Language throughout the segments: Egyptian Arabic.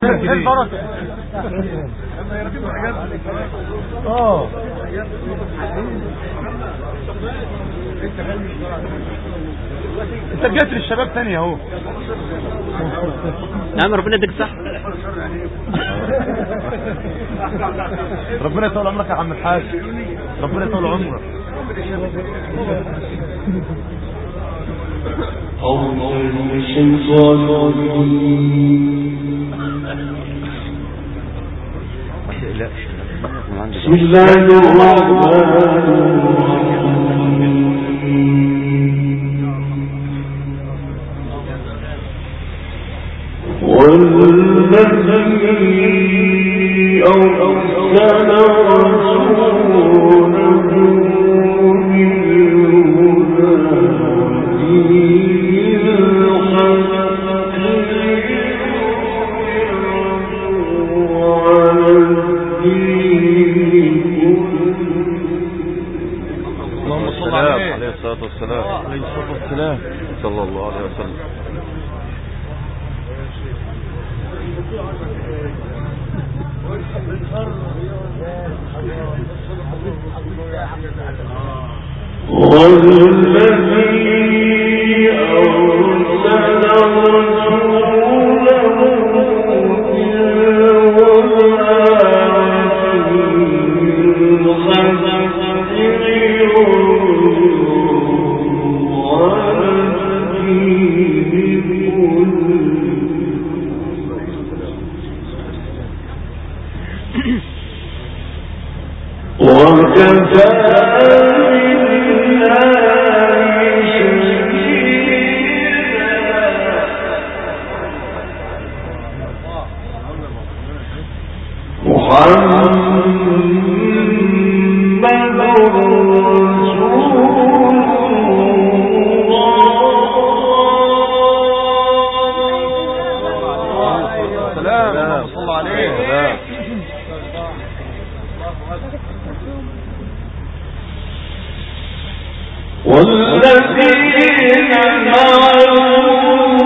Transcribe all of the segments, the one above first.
البركه اه انت جيت للشباب تاني اهو نعم ربنا يديك صح ربنا يطول عمرك يا عم الحاج ربنا يطول عمرك بسم الله الرحمن الرحيم والذي أرسل رسوله اللهم صل عليه عليه الصلاة والسلام عليه الصلاه والسلام صلى الله عليه وسلم والذي أرسل رسوله وكفى بالله شهيدا محمد رسول الله سلام اللهم صل عليه والذين معه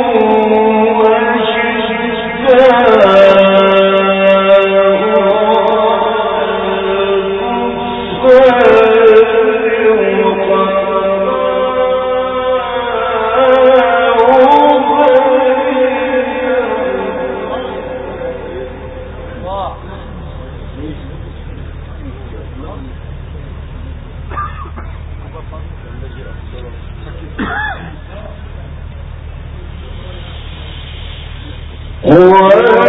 هو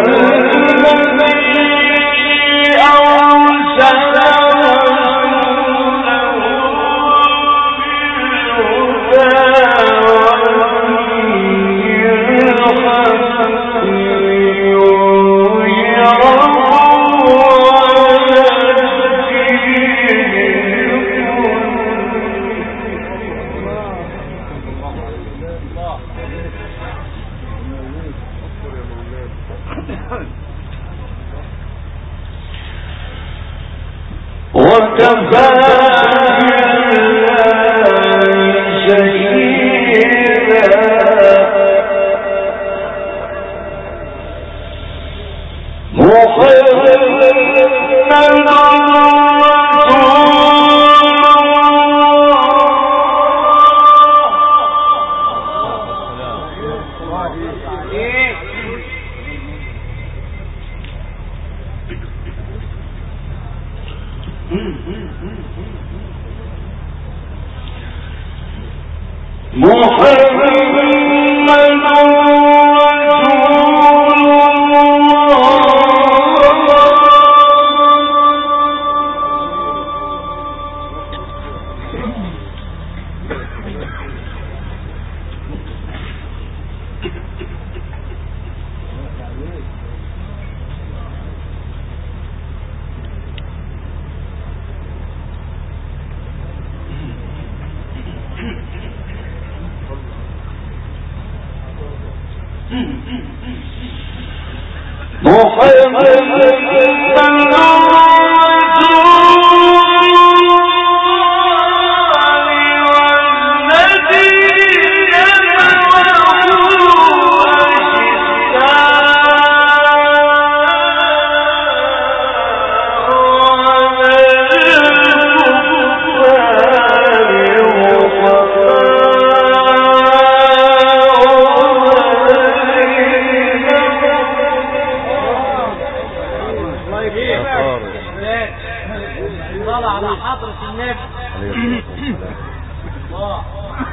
الذي أرسل وكفى بالله شهيدا محمد محمد رسول محمد على حضرة النبي عليه الصلاة والسلام الله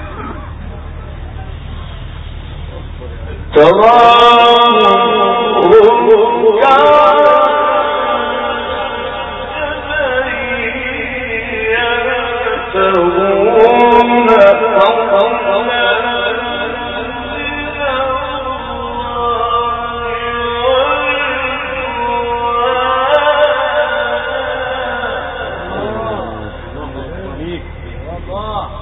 الله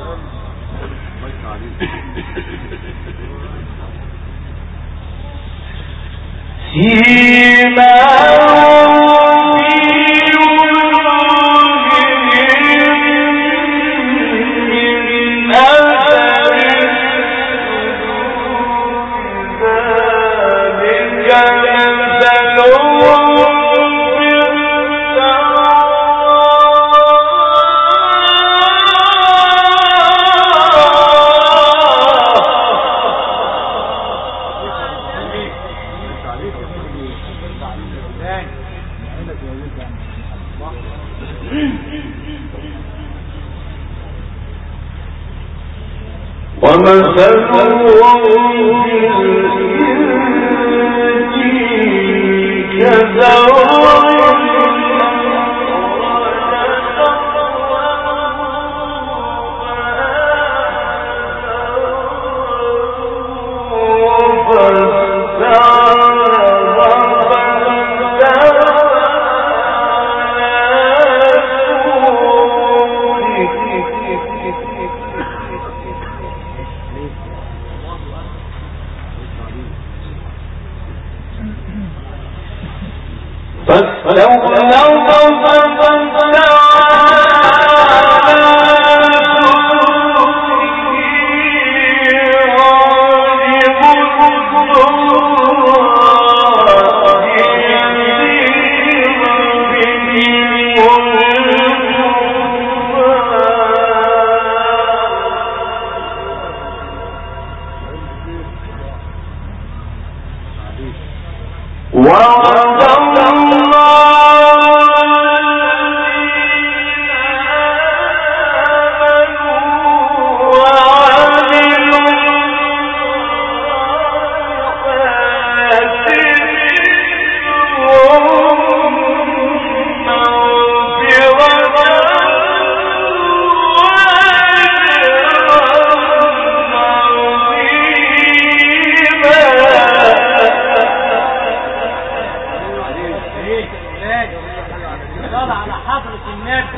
ايه لازم الصلاة على حضرة النبي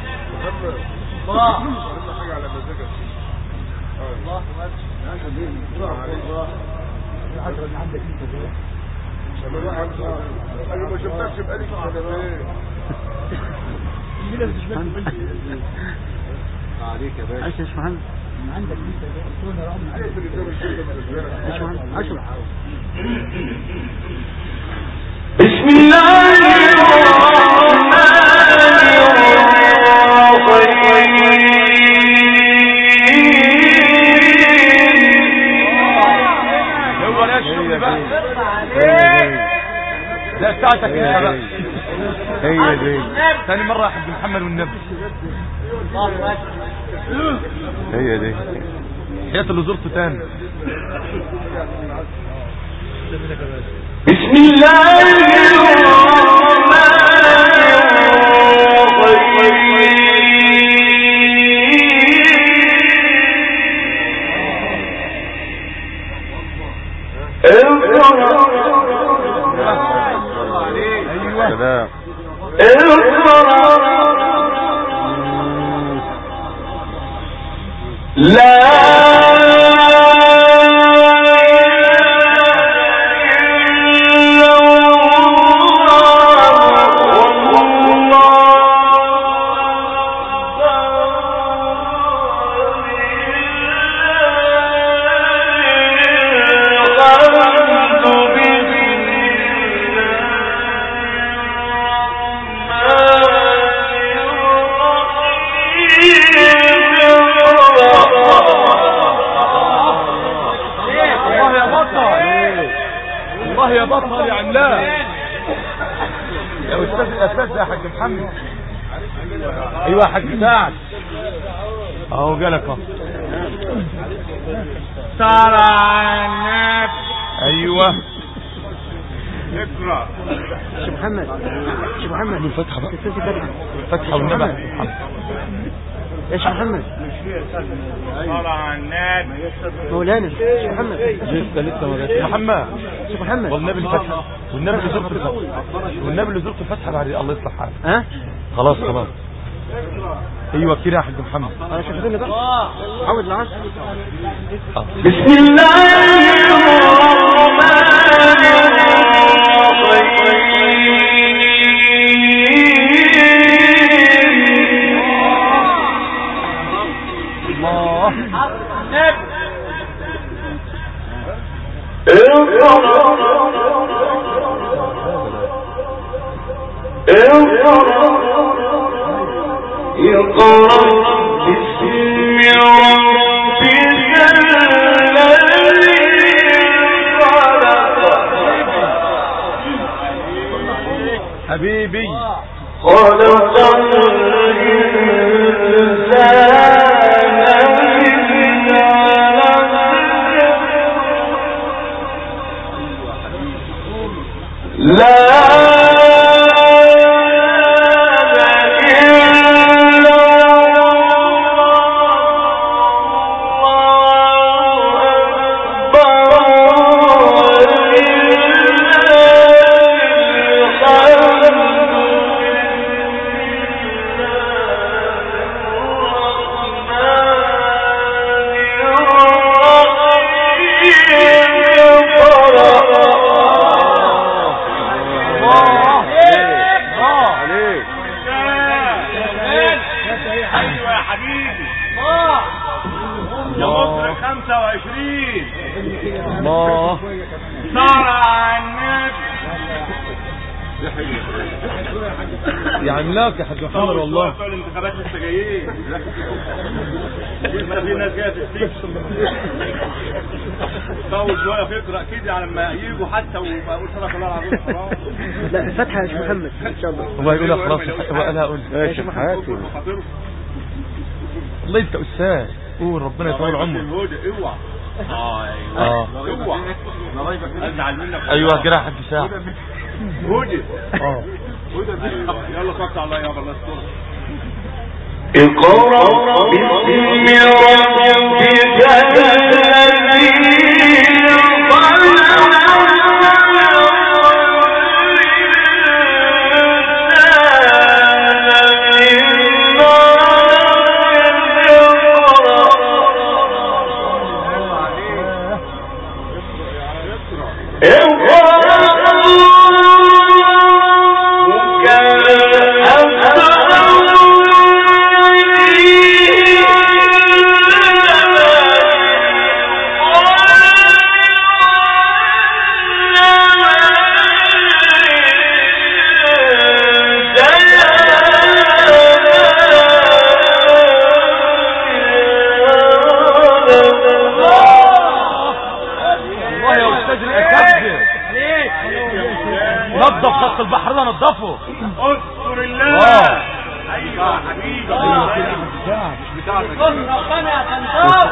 الله الله انا ما شفتكش بقالي سنتين عليك يا باشا عايش يا باشمهندس عارف اللي جاب الشركه من الزرع باشمهندس عشرة بسم الله هو لا الشغل بقى هي لا بتاعتك انت بقى دي هي دي ثاني مرة يا حاج محمد والنبي الله أكبر هي دي حياة اللي زرته تاني بسم الله ايوه سلام لا الله يا بطل الله يا بطل يا عملاق يا استاذ الاساس يا حاج محمد ايوه يا حاج سعد اهو جالك اهو صلى النبي ايوه اقرا شيخ محمد شيخ محمد الفتحة بقى استاذ فتحة فتحة والنبي يا شيخ محمد صلى على النبي مولانا شيخ محمد لسه لسه ما جاتش محمد شيخ محمد والنبي الفتحة والنبي اللي زرت الفتحة والنبي اللي زرت الفتحة بعد الله يصلح حالك ها خلاص خلاص ايوه كده يا حاج محمد انا شايفيني بقى عود العصر آه. بسم الله الرحمن الرحيم الله اقرأ باسم ربك الذي خلق حبيبي خلق الإنسان من علق لا عليك ايوه يا حبيبي يا مصر 25 الله صلى على النبي يا عملاق يا حاج محمد والله بتوع الانتخابات لسه جايين لسه في ناس جايه تستكشف طول شويه فكره كده على ما يجوا حتى ويقول صدق الله العظيم حرام لا فتحة يا شيخ محمد ان شاء الله هو يقولها خلاص هو قالها قول يا شيخ محمد خاطره والله انت استاذ قول ربنا يطول عمرك الهدى اوعى اه اه ايوه اوعى ازعل منك ايوه كده يا حاج ساعة هدى اه هدى أيوة. يلا صلي على الله يابا الله يستر اقرأ باسم ربك الذي والله يا استاذ الاساتذه نظف خط البحر ده نظفه اذكر الله اه ايوه يا حبيبي ايوه كده يا حاج ساعة مش بتاعتك ربنا يا خنزور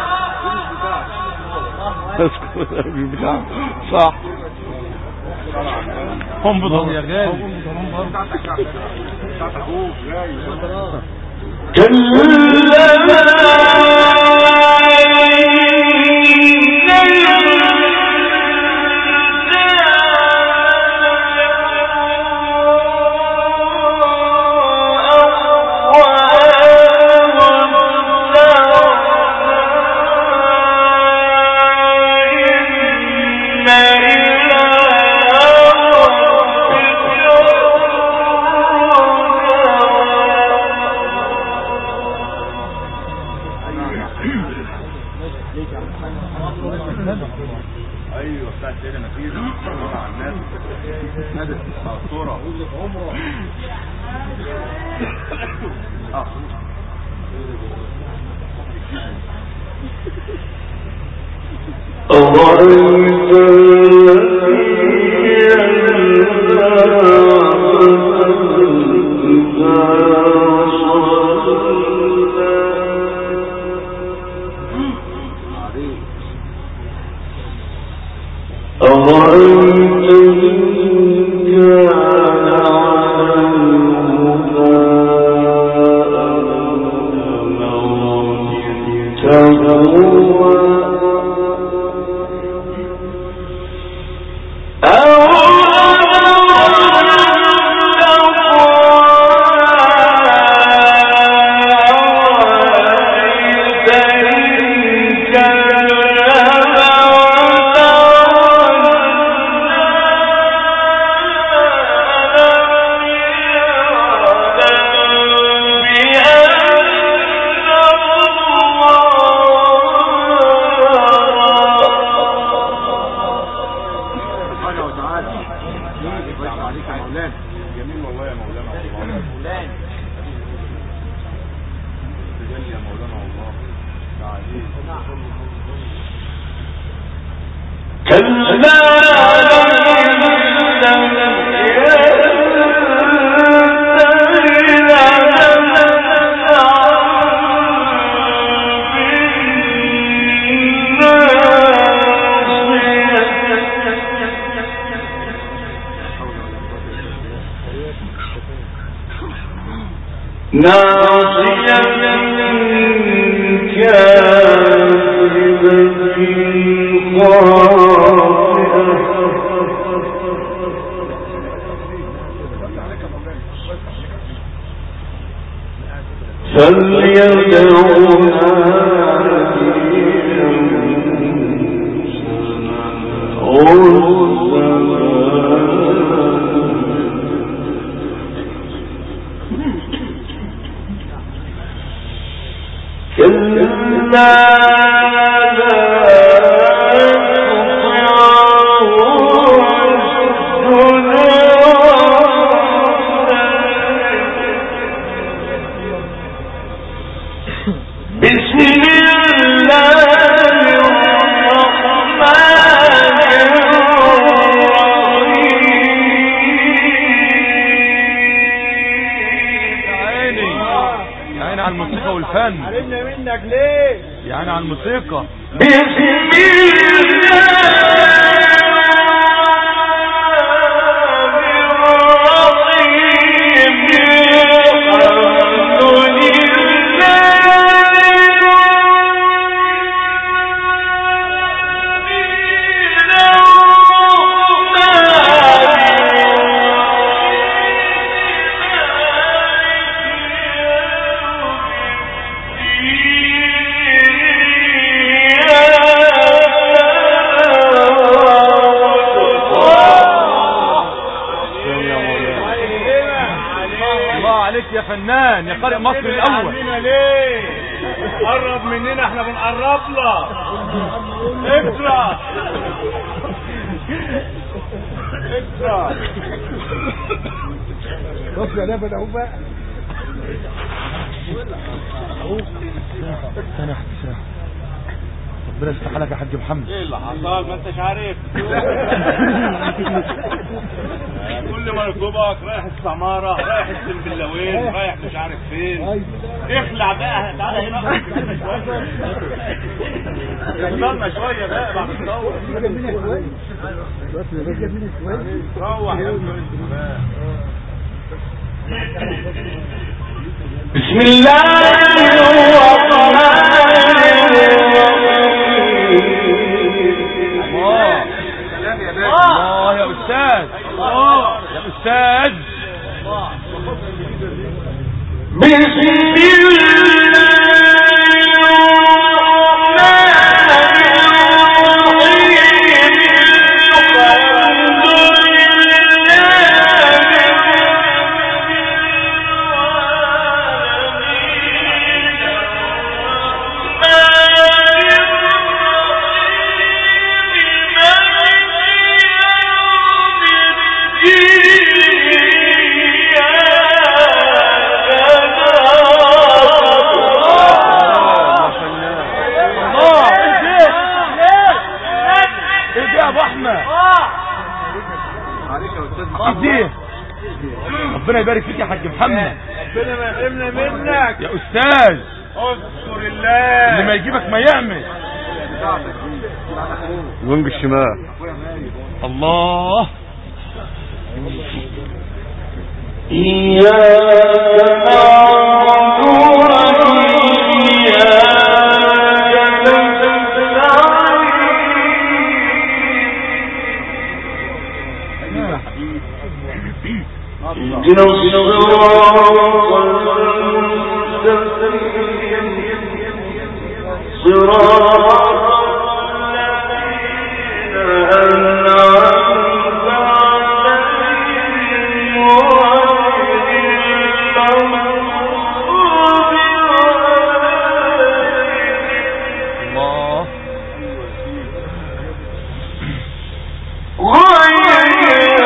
صح هم بضل يا غالي بتاعت اخوك جاي ايوه بتاعت سيدنا نفيس صورة على الناس نادت اه صورة اه أرأيت الذي ينهى عليك يا مولانا جميل والله يا مولانا والله تجلي يا مولانا والله تعالي كلا ناصية كاذبة بسم الله الرحمن عيني يا عيني على الموسيقى والفن حرمنا منك ليه يا عيني على الموسيقى بسم الله عليك يا فنان يا قارئ مصر الاول عننا ليه قرب مننا احنا بنقرب لك اقرا اقرا بص يا نبت اهو بقى سنة سنة ربنا يفتح لك يا حاج محمد ايه اللي حصل ما انتش عارف كل ما ركوبك رايح السمارة رايح السنبلاوين رايح مش عارف فين اخلع بقى تعالى هنا استنى شوية بقى بعد الثورة روح يا ابني بسم الله الرحمن الله الله يا استاذ يا استاذ بسم الله ايه ده ايه ده يا ابو احمد ايه ده ربنا يبارك فيك يا حاج محمد ربنا ما يحرمنا منك يا استاذ اذكر الله اللي ما يجيبك ما يعمل الوينج الشمال الله إياك نعبد وإياك نستعين اهدنا الصراط المستقيم صراط الذين أنعمت عليهم غير المغضوب عليهم الله غير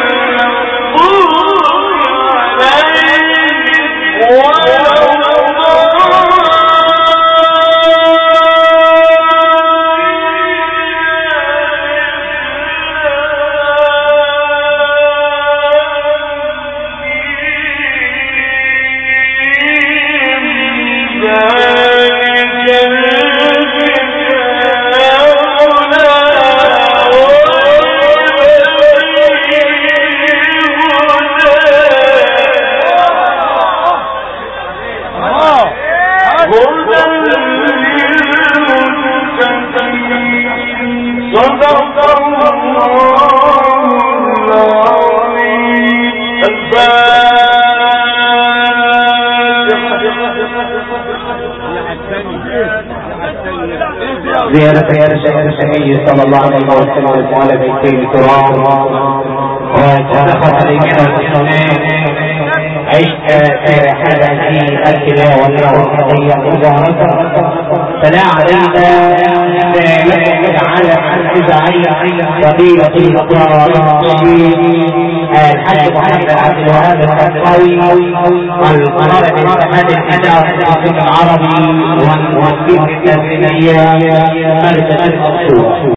زيارة زيارة النبي صلى الله عليه وسلم وعلى بيته الكرام وتدخل علينا المسلمين عشت في هذه التلاوة والقضية المباركة فلا علينا على الجزعي فضيلة المقرار الحاج محمد عبد الوهاب الخطاوي القرار من كمال الإدارة في العربي والموفق التنزيلية مركز المقصود